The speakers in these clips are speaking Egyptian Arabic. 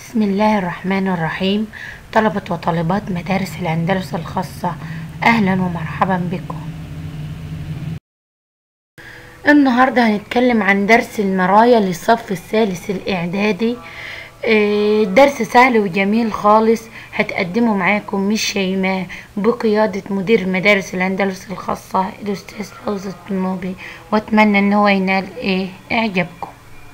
بسم الله الرحمن الرحيم طلبة وطالبات مدارس الأندلس الخاصة أهلا ومرحبا بكم النهاردة هنتكلم عن درس المرايا للصف الثالث الإعدادي آه، درس سهل وجميل خالص هتقدمه معاكم مش شيماء بقيادة مدير مدارس الأندلس الخاصة الأستاذ فوزي الطنوبي وأتمنى إن هو ينال إيه إعجابكم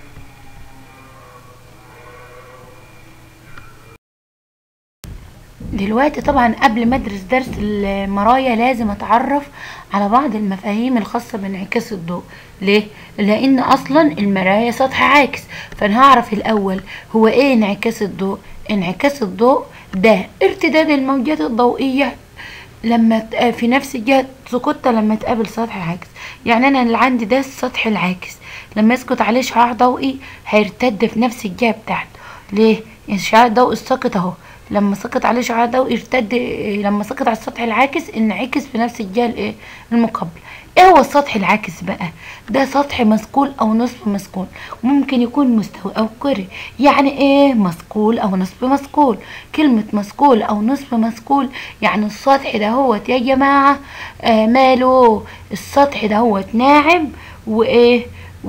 دلوقتي طبعا قبل ما ادرس درس المرايا لازم اتعرف على بعض المفاهيم الخاصة بانعكاس الضوء ليه؟ لان اصلا المرايا سطح عاكس فانا هعرف الاول هو ايه انعكاس الضوء انعكاس الضوء ده ارتداد الموجات الضوئية لما ت- في نفس جهة سقوطها لما تقابل سطح عاكس يعني انا اللي عندي ده السطح العاكس لما يسقط عليه شعاع ضوئي هيرتد في نفس الجهة بتاعته ليه؟ الشعاع الضوئي الساقط اهو لما سقط عليه شعاع ضوئي ارتد لما سقط على السطح العاكس انعكس في نفس الجهة الايه المقابلة ايه هو السطح العاكس بقى ده سطح مثقول او نصف مثقول ممكن يكون مستوي او كري يعني ايه مثقول او نصف مثقول كلمة مثقول او نصف مثقول يعني السطح ده هو يا جماعة آه ماله السطح ده هو ناعم وايه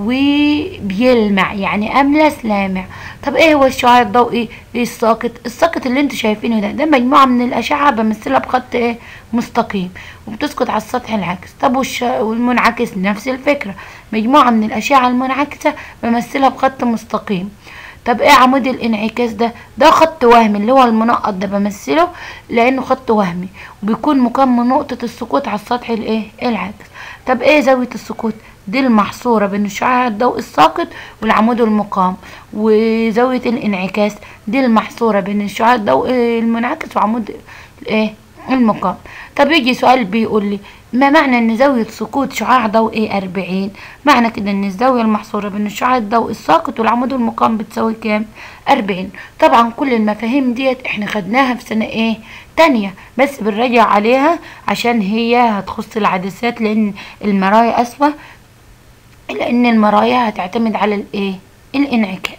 وبيلمع يعني املس لامع طب ايه هو الشعاع الضوئي ايه الساقط الساقط اللي انتوا شايفينه ده ده مجموعه من الاشعه بمثلها بخط ايه مستقيم وبتسقط على السطح العاكس طب والش... والمنعكس نفس الفكره مجموعه من الاشعه المنعكسه بمثلها بخط مستقيم طب ايه عمود الانعكاس ده ده خط وهمي اللي هو المنقط ده بمثله لانه خط وهمي وبيكون مكون من نقطه السقوط على السطح الايه العاكس طب ايه زاويه السقوط دي المحصورة بين الشعاع الضوئي الساقط والعمود المقام وزاوية الانعكاس دي المحصورة بين الشعاع الضوئي المنعكس وعمود الايه المقام طب يجي سؤال بيقول لي ما معنى ان زاوية سقوط شعاع ضوئي أربعين معنى كده ان الزاوية المحصورة بين الشعاع الضوئي الساقط والعمود المقام بتساوي كام أربعين طبعا كل المفاهيم ديت احنا خدناها في سنة ايه تانية بس بنراجع عليها عشان هي هتخص العدسات لان المرايا اسوأ لان المرايا هتعتمد على الايه الانعكاس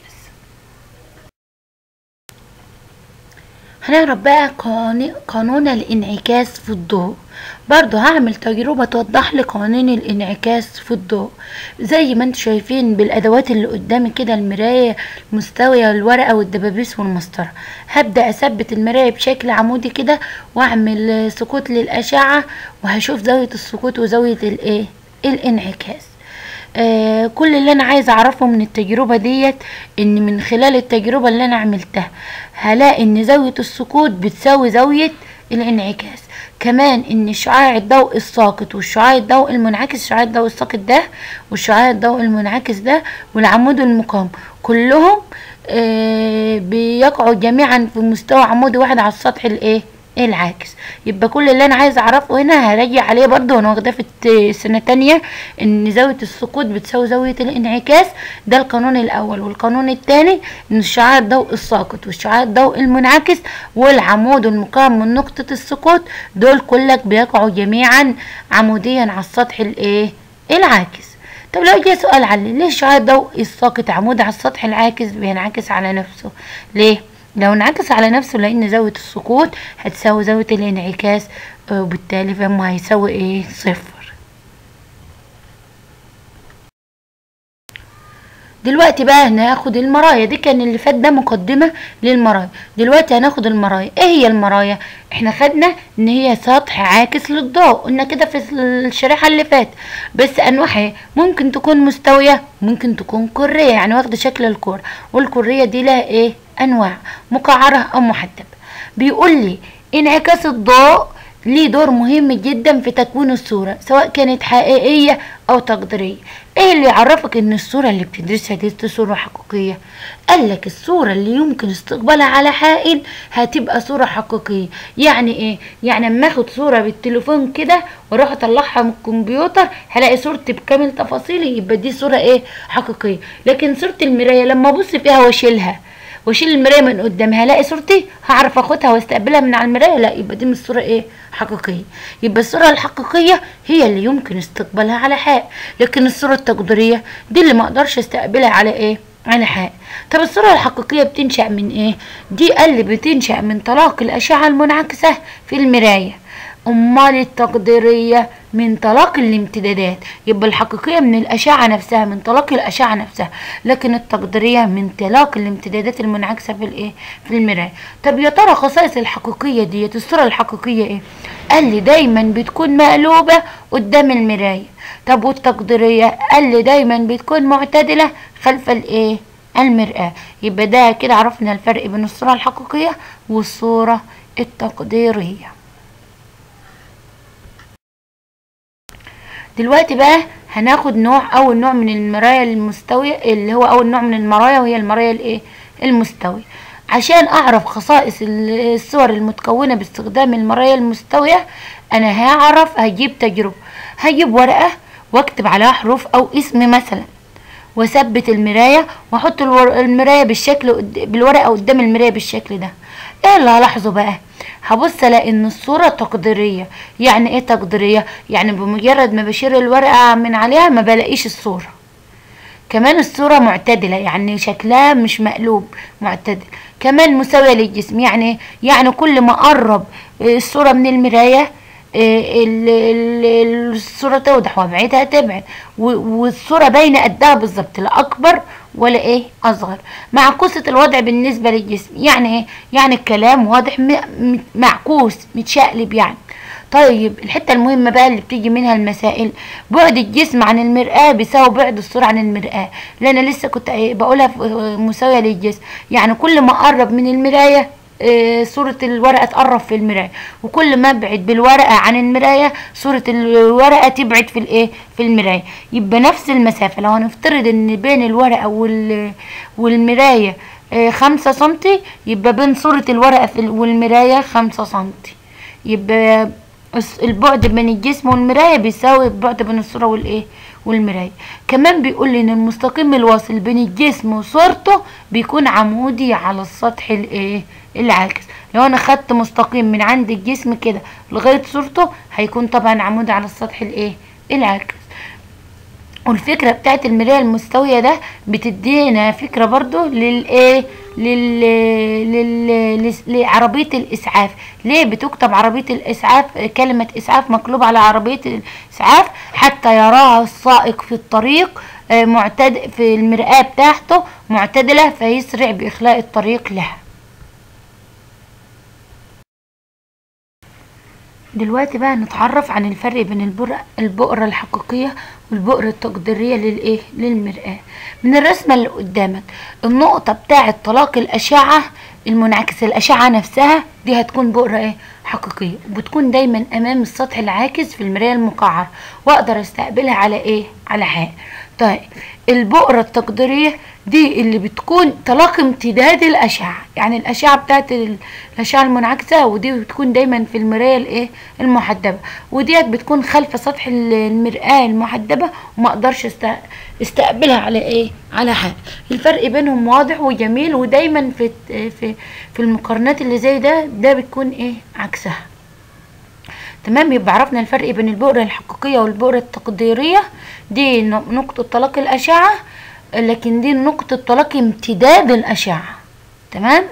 هنعرف بقى قاني- قانون الانعكاس في الضوء برضو هعمل تجربة توضح لي قوانين الانعكاس في الضوء زي ما انتم شايفين بالادوات اللي قدامي كده المراية مستوية الورقة والدبابيس والمسطرة هبدأ اثبت المراية بشكل عمودي كده واعمل آه، سقوط للاشعة وهشوف زاوية السقوط وزاوية الايه الانعكاس آه كل اللي انا عايزه اعرفه من التجربه ديت ان من خلال التجربه اللي انا عملتها هلاقي ان زاويه السقوط بتساوي زاويه الانعكاس كمان ان الشعاع الضوئي الساقط والشعاع الضوئي المنعكس الشعاع الضوئي الساقط ده والشعاع الضوئي المنعكس ده والعمود المقام كلهم آه بيقعوا جميعا في مستوى عمودي واحد على السطح الايه العاكس يبقى كل اللي انا عايزه اعرفه هنا هراجع عليه برضه وانا واخداه في الت- سنه تانية ان زاويه السقوط بتساوي زاويه الانعكاس ده القانون الاول والقانون الثاني ان الشعاع الضوئي الساقط والشعاع الضوئي المنعكس والعمود المقام من نقطه السقوط دول كلك بيقعوا جميعا عموديا على السطح الايه العاكس طب لو جه سؤال علي ليه الشعاع الضوئي الساقط عمودي على السطح العاكس بينعكس على نفسه ليه لو انعكس على نفسه لان زاوية السقوط هتساوي زاوية الانعكاس آه، وبالتالي فما هيساوي ايه صفر دلوقتي بقى هناخد المرايا دي كان اللي فات ده مقدمة للمرايا دلوقتي هناخد المرايا ايه هي المرايا احنا خدنا ان هي سطح عاكس للضوء قلنا كده في الشريحة اللي فات بس انواعها ممكن تكون مستوية ممكن تكون كرية يعني واخدة شكل الكرة والكرية دي لها ايه انواع مقعرة او محدبة بيقول لي انعكاس الضوء ليه دور مهم جدا في تكوين الصورة سواء كانت حقيقية أو تقديرية ايه اللي يعرفك ان الصورة اللي بتدرسها دي صورة حقيقية قالك الصورة اللي يمكن استقبالها على حائل هتبقى صورة حقيقية يعني ايه يعني اما اخد صورة بالتليفون كده واروح اطلعها من الكمبيوتر هلاقي صورتي بكامل تفاصيلي يبقى دي صورة ايه حقيقية لكن صورة المراية لما ابص فيها واشيلها واشيل المرايه من قدامي هلاقي صورتي هعرف اخدها واستقبلها من على المرايه لا يبقى دي مش صوره ايه حقيقيه يبقى الصوره الحقيقيه هي اللي يمكن استقبالها على حق لكن الصوره التقديريه دي اللي ما اقدرش استقبلها على ايه على حق طب الصورة الحقيقية بتنشأ من ايه دي قال لي بتنشأ من طلاق الأشعة المنعكسة في المراية أمال التقديرية من طلاق الامتدادات يبقى الحقيقية من الأشعة نفسها من طلاق الأشعة نفسها لكن التقديرية من طلاق الامتدادات المنعكسة في الايه في المراية طب يا ترى خصائص الحقيقية ديت الصورة الحقيقية ايه قال لي دايما بتكون مقلوبة قدام المراية طب والتقديرية قال لي دايما بتكون معتدلة خلف الايه المرآة يبقى ده كده عرفنا الفرق بين الصورة الحقيقية والصورة التقديرية دلوقتي بقى هناخد نوع اول نوع من المرايا المستوية اللي هو اول نوع من المرايا وهي المرايا الايه المستوية عشان اعرف خصائص الصور المتكونة باستخدام المرايا المستوية انا هعرف هجيب تجربة هجيب ورقة واكتب عليها حروف او اسم مثلا واثبت المرايه واحط المرايه بالشكل بالورقه قدام المرايه بالشكل ده ايه اللي هلاحظه بقى هبص الاقي ان الصوره تقديريه يعني ايه تقديريه يعني بمجرد ما بشيل الورقه من عليها ما بلاقيش الصوره كمان الصورة معتدلة يعني شكلها مش مقلوب معتدل كمان مساوية للجسم يعني يعني كل ما قرب الصورة من المراية الصورة توضح وابعدها تبعد والصورة باينة قدها بالظبط لا أكبر ولا إيه أصغر معكوسة الوضع بالنسبة للجسم يعني إيه يعني الكلام واضح معكوس متشقلب يعني طيب الحتة المهمة بقى اللي بتيجي منها المسائل بعد الجسم عن المرآة بيساوي بعد الصورة عن المرآة اللي أنا لسه كنت بقولها مساوية للجسم يعني كل ما قرب من المراية صورة الورقة تقرب في المراية وكل ما ابعد بالورقة عن المراية صورة الورقة تبعد في الايه في المراية يبقى نفس المسافة لو هنفترض ان بين الورقة وال والمراية خمسة سنتي يبقى بين صورة الورقة والمراية خمسة سنتي يبقى البعد بين الجسم والمراية بيساوي البعد بين الصورة والايه والمراية كمان بيقول لي ان المستقيم الواصل بين الجسم وصورته بيكون عمودي على السطح الايه العاكس لو انا خدت مستقيم من عند الجسم كده لغايه صورته هيكون طبعا عمودي على السطح الايه العاكس والفكره بتاعت المرايه المستويه ده بتدينا فكره برضو للايه لل... لل... لعربية الإسعاف ليه بتكتب عربية الإسعاف كلمة إسعاف مقلوب على عربية الإسعاف حتى يراها السائق في الطريق معتد في المرآة بتاعته معتدلة فيسرع بإخلاء الطريق لها دلوقتي بقى نتعرف عن الفرق بين البؤرة, البؤرة الحقيقية والبؤرة التقديرية للإيه؟ للمرآة من الرسمة اللي قدامك النقطة بتاعة طلاق الأشعة المنعكسة الأشعة نفسها دي هتكون بؤرة إيه؟ حقيقية وبتكون دايما أمام السطح العاكس في المراية المقعرة وأقدر أستقبلها على إيه؟ على حائط طيب البؤرة التقديرية دي اللي بتكون طلاق امتداد الأشعة يعني الأشعة بتاعت الأشعة المنعكسة ودي بتكون دايما في المراية الايه المحدبة وديت بتكون خلف سطح المرآة المحدبة وما اقدرش استقبلها على ايه على حاجة الفرق بينهم واضح وجميل ودايما في في في المقارنات اللي زي ده ده بتكون ايه عكسها تمام يبقى عرفنا الفرق بين البؤرة الحقيقية والبؤرة التقديرية دي نقطة طلاق الأشعة لكن دي نقطة طلاق امتداد الأشعة تمام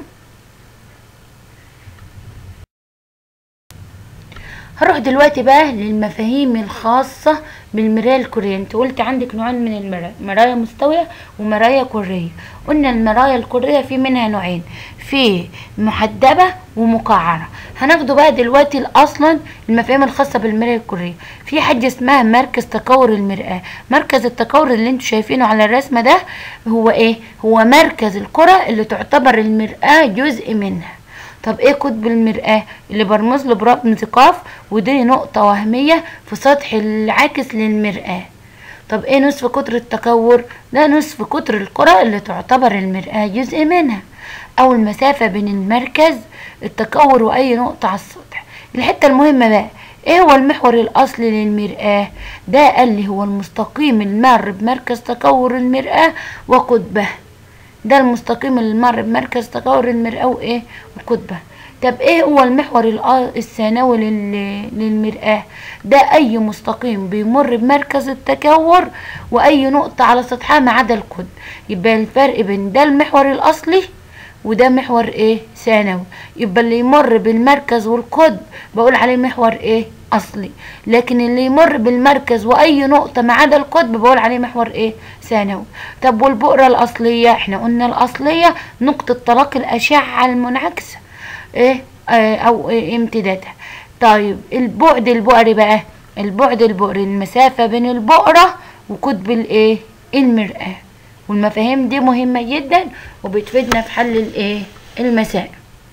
هروح دلوقتي بقى للمفاهيم الخاصة بالمراية الكورية انت قلت عندك نوعين من المرايا مرايا مستوية ومرايا كورية قلنا المرايا الكورية في منها نوعين في محدبة ومقعرة هناخده بقى دلوقتي اصلا المفاهيم الخاصة بالمراية الكورية في حاجة اسمها مركز تكور المرآة مركز التكور اللي انتوا شايفينه على الرسمة ده هو ايه هو مركز الكرة اللي تعتبر المرآة جزء منها طب ايه قطب المرآة اللي برمز له برمز قاف ودي نقطة وهمية في سطح العاكس للمرآة طب ايه نصف قطر التكور ده نصف قطر الكرة اللي تعتبر المرآة جزء منها او المسافة بين المركز التكور واي نقطة على السطح الحتة المهمة بقى ايه هو المحور الاصلي للمرآة ده قال لي هو المستقيم المار بمركز تكور المرآة وقطبه ده المستقيم اللي مر بمركز تكور المرآة وايه وقطبه طب ايه هو المحور الآ- الثانوي لل- للمرآة ده اي مستقيم بيمر بمركز التكور واي نقطة على سطحها ما عدا القطب يبقى الفرق بين ده المحور الاصلي وده محور ايه ثانوي يبقى اللي يمر بالمركز والقطب بقول عليه محور ايه اصلي لكن اللي يمر بالمركز واي نقطة ما عدا القطب بقول عليه محور ايه ثانوي طب والبؤرة الاصلية احنا قلنا الاصلية نقطة تلاقي الاشعة المنعكسة ايه آه او إيه امتدادها طيب البعد البؤري بقى البعد البؤري المسافة بين البؤرة وقطب الايه المرآة والمفاهيم دي مهمة جدا وبتفيدنا في حل الايه المسائل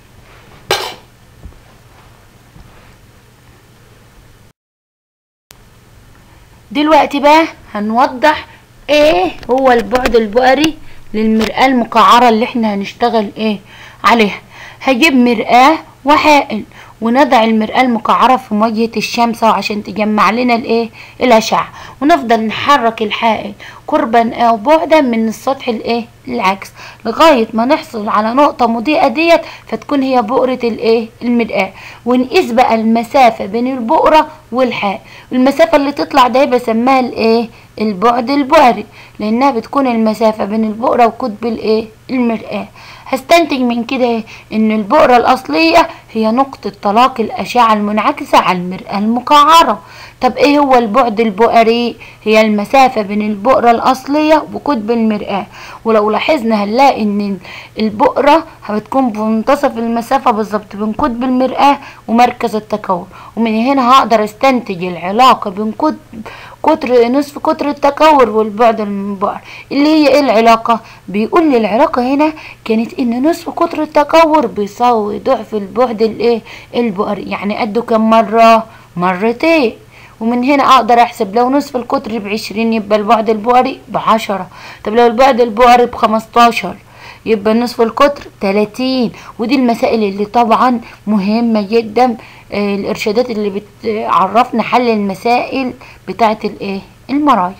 دلوقتي بقى هنوضح ايه هو البعد البؤري للمرآة المقعرة اللي احنا هنشتغل ايه عليها هجيب مرآة وحائل ونضع المرآة المقعرة في مواجهة الشمس عشان تجمع لنا الايه الأشعة ونفضل نحرك الحائل قربا أو بعدا من السطح الايه العكس لغاية ما نحصل على نقطة مضيئة ديت فتكون هي بؤرة الايه المرآة ونقيس بقى المسافة بين البؤرة والحائل المسافة اللي تطلع ده بسميها الايه البعد البؤري لانها بتكون المسافة بين البؤرة وقطب الايه المرآة هستنتج من كده إيه؟ ان البؤرة الاصلية هي نقطة تلاقي الاشعة المنعكسة على المرآة المقعرة طب ايه هو البعد البؤري هي المسافة بين البؤرة الاصلية وقطب المرآة ولو لاحظنا هنلاقي ان البؤرة هتكون بمنتصف المسافة بالظبط بين قطب المرآة ومركز التكون ومن هنا هقدر استنتج العلاقة بين قطب قطر نصف قطر التكور والبعد المبؤر اللي هي ايه العلاقة بيقول لي العلاقة هنا كانت ان نصف قطر التكور بيساوي ضعف البعد الايه البؤري يعني قده كم مرة مرتين ومن هنا اقدر احسب لو نصف القطر بعشرين يبقى البعد البؤري بعشرة طب لو البعد البؤري بخمستاشر يبقى نصف القطر 30 ودي المسائل اللي طبعا مهمة جدا آه، الارشادات اللي بتعرفنا حل المسائل بتاعة الايه المرايا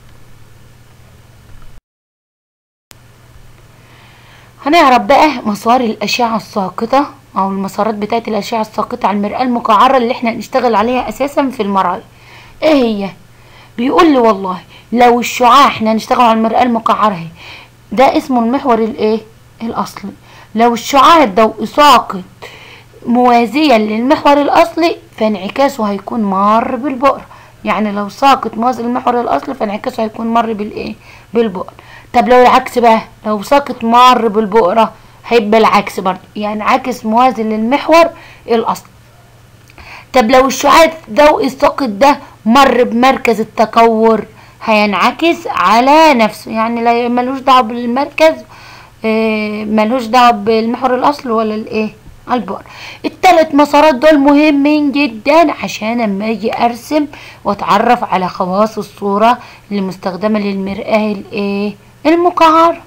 هنعرف بقى مسار الأشعة الساقطة أو المسارات بتاعة الأشعة الساقطة على المرآة المقعرة اللي احنا هنشتغل عليها أساسا في المرايا ايه هي بيقول لي والله لو الشعاع احنا هنشتغل على المرآة المقعرة اهي ده اسمه المحور الايه الاصلي لو الشعاع الضوئي ساقط موازيا للمحور الاصلي فانعكاسه هيكون مار بالبؤر يعني لو ساقط موازي للمحور الاصلي فانعكاسه هيكون مر بالايه بالبؤر طب لو العكس بقى لو ساقط مار بالبؤرة هيبقى العكس برضه يعني عكس موازي للمحور الاصلي طب لو الشعاع الضوئي الساقط ده مر بمركز التكور هينعكس على نفسه يعني لا ملوش دعوه بالمركز آه، ملوش دعوه بالمحور الاصل ولا الايه البؤر التلات مسارات دول مهمين جدا عشان اما اجي ارسم واتعرف على خواص الصوره اللي مستخدمه للمرآة الايه المقعره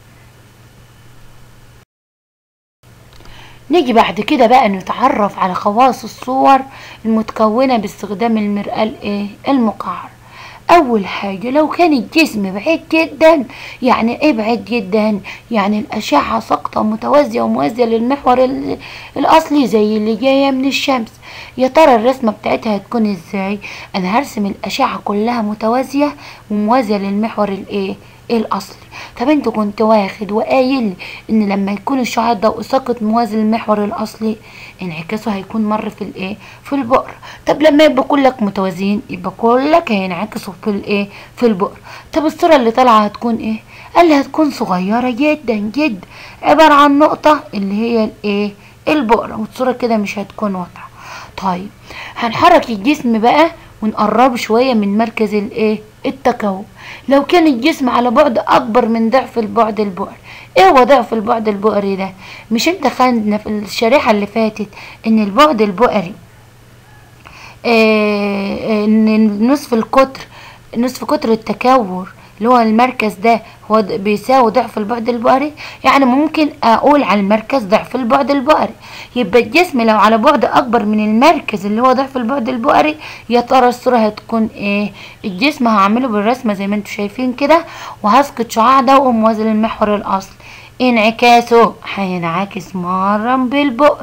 نيجي بعد كده بقى نتعرف على خواص الصور المتكونة باستخدام المرآة الايه المقعر اول حاجة لو كان الجسم بعيد جدا يعني ايه بعيد جدا يعني الاشعة ساقطة متوازية وموازية للمحور ال- الاصلي زي اللي جاية من الشمس يا ترى الرسمة بتاعتها هتكون ازاي انا هرسم الاشعة كلها متوازية وموازية للمحور الايه الاصلي طب انت كنت واخد وقايل ان لما يكون الشعاع الضوئي ساقط موازي للمحور الاصلي انعكاسه هيكون مر في الايه في البؤر طب لما يبقى كلك متوازيين يبقى كلك هينعكسوا في الايه في البؤر طب الصوره اللي طالعه هتكون ايه قال لي هتكون صغيره جدا جدا عباره عن نقطه اللي هي الايه البؤره والصوره كده مش هتكون واضحه طيب هنحرك الجسم بقى ونقربه شويه من مركز الايه التكون لو كان الجسم على بعد اكبر من ضعف البعد البؤري ايه هو ضعف البعد البؤري ده مش انت خدنا في الشريحه اللي فاتت ان البعد البؤري آه، ان نصف القطر نصف قطر التكور اللي هو المركز ده هو د- بيساوي ضعف البعد البؤري يعني ممكن اقول على المركز ضعف البعد البؤري يبقى الجسم لو على بعد اكبر من المركز اللي هو ضعف البعد البؤري يا ترى الصوره هتكون ايه الجسم هعمله بالرسمه زي ما انتم شايفين كده وهسقط شعاع ضوئي موازي للمحور الاصلي انعكاسه هينعكس مرا بالبؤر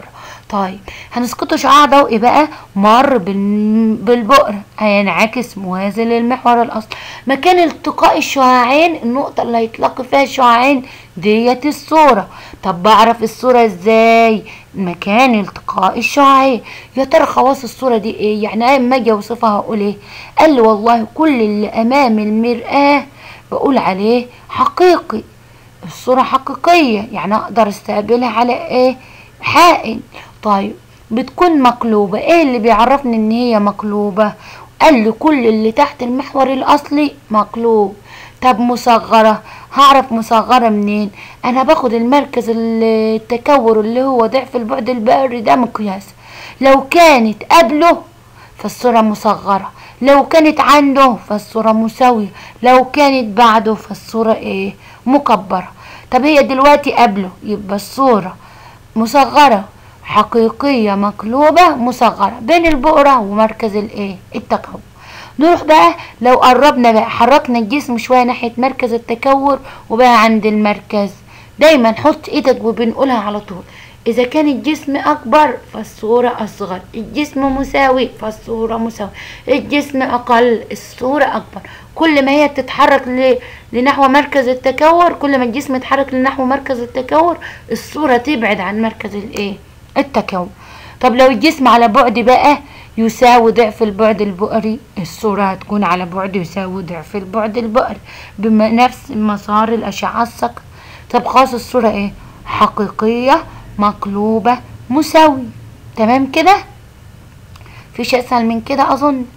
طيب هنسقطه شعاع ضوئي بقى مر بال- بالبؤرة هينعكس موازي للمحور الأصلي مكان التقاء الشعاعين النقطة اللي هيتلاقي فيها الشعاعين ديت الصورة طب بعرف الصورة ازاي مكان التقاء الشعاعين يا ترى خواص الصورة دي ايه يعني اما اجي اوصفها هقول ايه قال لي والله كل اللي امام المرآة بقول عليه حقيقي الصورة حقيقية يعني اقدر استقبلها على ايه حائل طيب بتكون مقلوبة ايه اللي بيعرفني ان هي مقلوبة قال لي كل اللي تحت المحور الاصلي مقلوب طب مصغرة هعرف مصغرة منين انا باخد المركز التكور اللي هو ضعف البعد البري ده مقياس لو كانت قبله فالصورة مصغرة لو كانت عنده فالصورة مساوية لو كانت بعده فالصورة ايه مكبرة طب هي دلوقتي قبله يبقى الصورة مصغرة حقيقية مقلوبة مصغرة بين البقرة ومركز الايه التكور نروح بقى لو قربنا بقى حركنا الجسم شوية ناحية مركز التكور وبقى عند المركز دايما حط ايدك وبنقولها على طول اذا كان الجسم اكبر فالصورة اصغر الجسم مساوي فالصورة مساوي الجسم اقل الصورة اكبر كل ما هي تتحرك ل... لنحو مركز التكور كل ما الجسم يتحرك لنحو مركز التكور الصورة تبعد عن مركز الايه التكون طب لو الجسم على بعد بقى يساوي ضعف البعد البؤري الصورة هتكون على بعد يساوي ضعف البعد البؤري بنفس مسار الأشعة الصقر طب خاص الصورة ايه حقيقية مقلوبة مساوي تمام كده فيش أسهل من كده أظن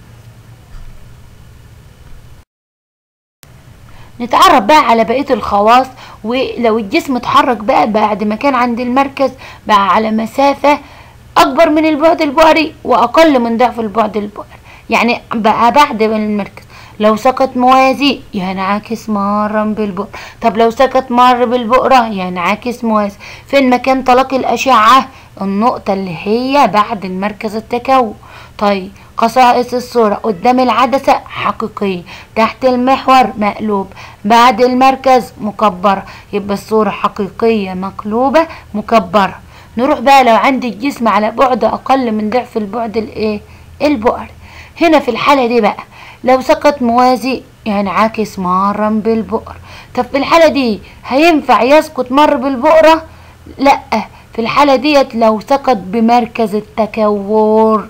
نتعرف بقى على بقية الخواص ولو الجسم اتحرك بقى بعد ما كان عند المركز بقى على مسافة أكبر من البعد البؤري وأقل من ضعف البعد البؤري يعني بقى بعد المركز لو سقط موازي ينعكس مرا بالبؤرة طب لو سقط مر بالبؤرة ينعكس موازي فين مكان تلاقي الأشعة النقطة اللي هي بعد المركز التكون طيب خصائص الصورة قدام العدسة حقيقية تحت المحور مقلوب بعد المركز مكبرة يبقى الصورة حقيقية مقلوبة مكبرة نروح بقى لو عندي الجسم على بعد أقل من ضعف البعد الايه البؤري هنا في الحالة دي بقى لو سقط موازي ينعكس مرا بالبؤر طب في الحالة دي هينفع يسقط مر بالبؤرة لا في الحالة ديت لو سقط بمركز التكور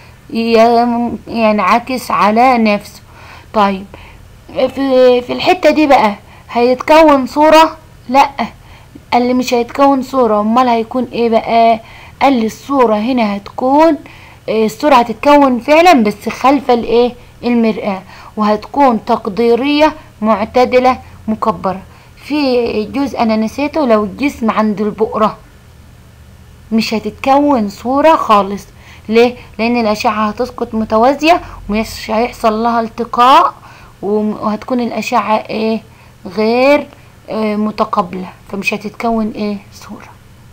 ينعكس على نفسه طيب في في الحتة دي بقى هيتكون صورة لا قال لي مش هيتكون صورة امال هيكون ايه بقى قال لي الصورة هنا هتكون الصورة هتتكون فعلا بس خلف الايه المرآة وهتكون تقديرية معتدلة مكبرة في جزء انا نسيته لو الجسم عند البقرة مش هتتكون صورة خالص ليه لان الاشعة هتسقط متوازية ومش هيحصل لها التقاء وهتكون الاشعة ايه غير إيه متقابلة فمش هتتكون ايه صورة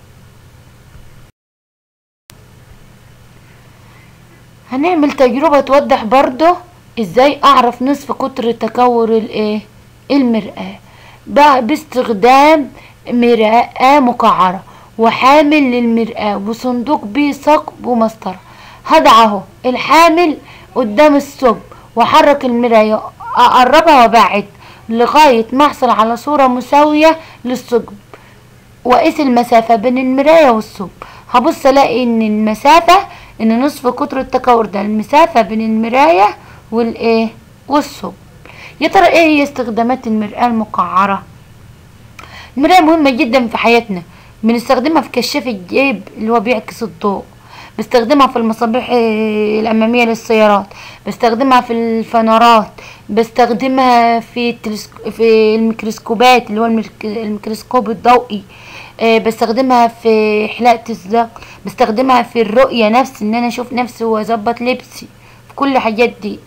هنعمل تجربة توضح برضه ازاي اعرف نصف قطر تكور الايه المرآة باستخدام مرآة مقعرة وحامل للمرآة وصندوق بيه ثقب ومسطرة هضع اهو الحامل قدام الثقب واحرك المراية اقربها وابعد لغاية ما احصل على صورة مساوية للثقب واقيس المسافة بين المراية والثقب هبص الاقي ان المسافة ان نصف قطر التكور ده المسافة بين المراية والايه والثقب يا ترى ايه هي استخدامات المرآة المقعرة المراية مهمة جدا في حياتنا بنستخدمها في كشاف الجيب اللي هو بيعكس الضوء بستخدمها في المصابيح الأمامية للسيارات بستخدمها في الفنارات بستخدمها في التلسك... في الميكروسكوبات اللي هو الميك... الميكروسكوب الضوئي أه بستخدمها في حلاقة الزق بستخدمها في الرؤية نفس ان انا اشوف نفسي واظبط لبسي في كل الحاجات دي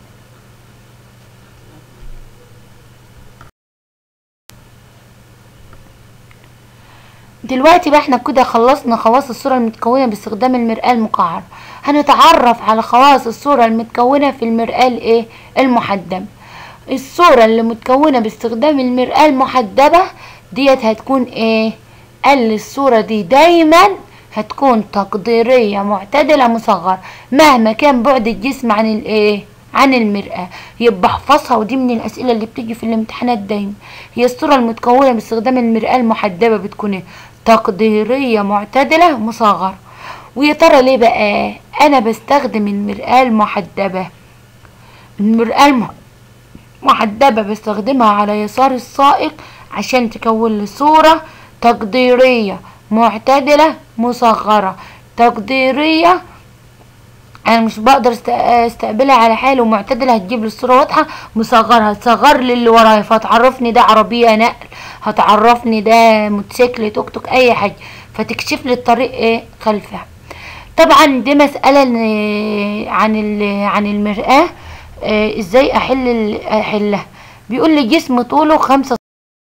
دلوقتي بقى احنا كده خلصنا خواص الصورة المتكونة باستخدام المرآة المقعرة هنتعرف على خواص الصورة المتكونة في المرآة الايه المحدبة الصورة اللي متكونة باستخدام المرآة المحدبة ديت هتكون ايه قال الصورة دي دايما هتكون تقديرية معتدلة مصغرة مهما كان بعد الجسم عن الايه عن المرآة يبقى احفظها ودي من الأسئلة اللي بتيجي في الامتحانات دايما هي الصورة المتكونة باستخدام المرآة المحدبة بتكون ايه تقديرية معتدلة مصغرة ويا ترى ليه بقى انا بستخدم المرآة المحدبة المرآة المحدبة بستخدمها على يسار السائق عشان تكون لي صورة تقديرية معتدلة مصغرة تقديرية انا مش بقدر استقبلها على حال ومعتدلة هتجيب لي الصورة واضحة مصغرة هتصغر لي اللي ورايا فتعرفني ده عربية نقل هتعرفني ده موتوسيكل توك توك اي حاجة فتكشف لي الطريق ايه خلفها طبعا دي مسألة عن عن المرآة آه ازاي احل احلها بيقول لي جسم طوله خمسة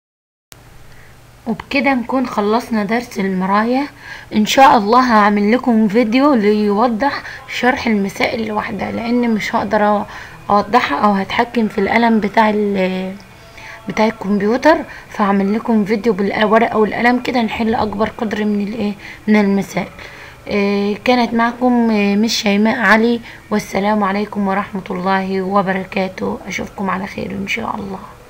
وبكده نكون خلصنا درس المراية ان شاء الله هعمل لكم فيديو ليوضح شرح المسائل لوحدها لان مش هقدر اوضحها او هتحكم في القلم بتاع بتاع الكمبيوتر فهعمل لكم فيديو بالورقة والقلم كده نحل اكبر قدر من الايه من المسائل كانت معكم مش شيماء علي والسلام عليكم ورحمة الله وبركاته أشوفكم على خير إن شاء الله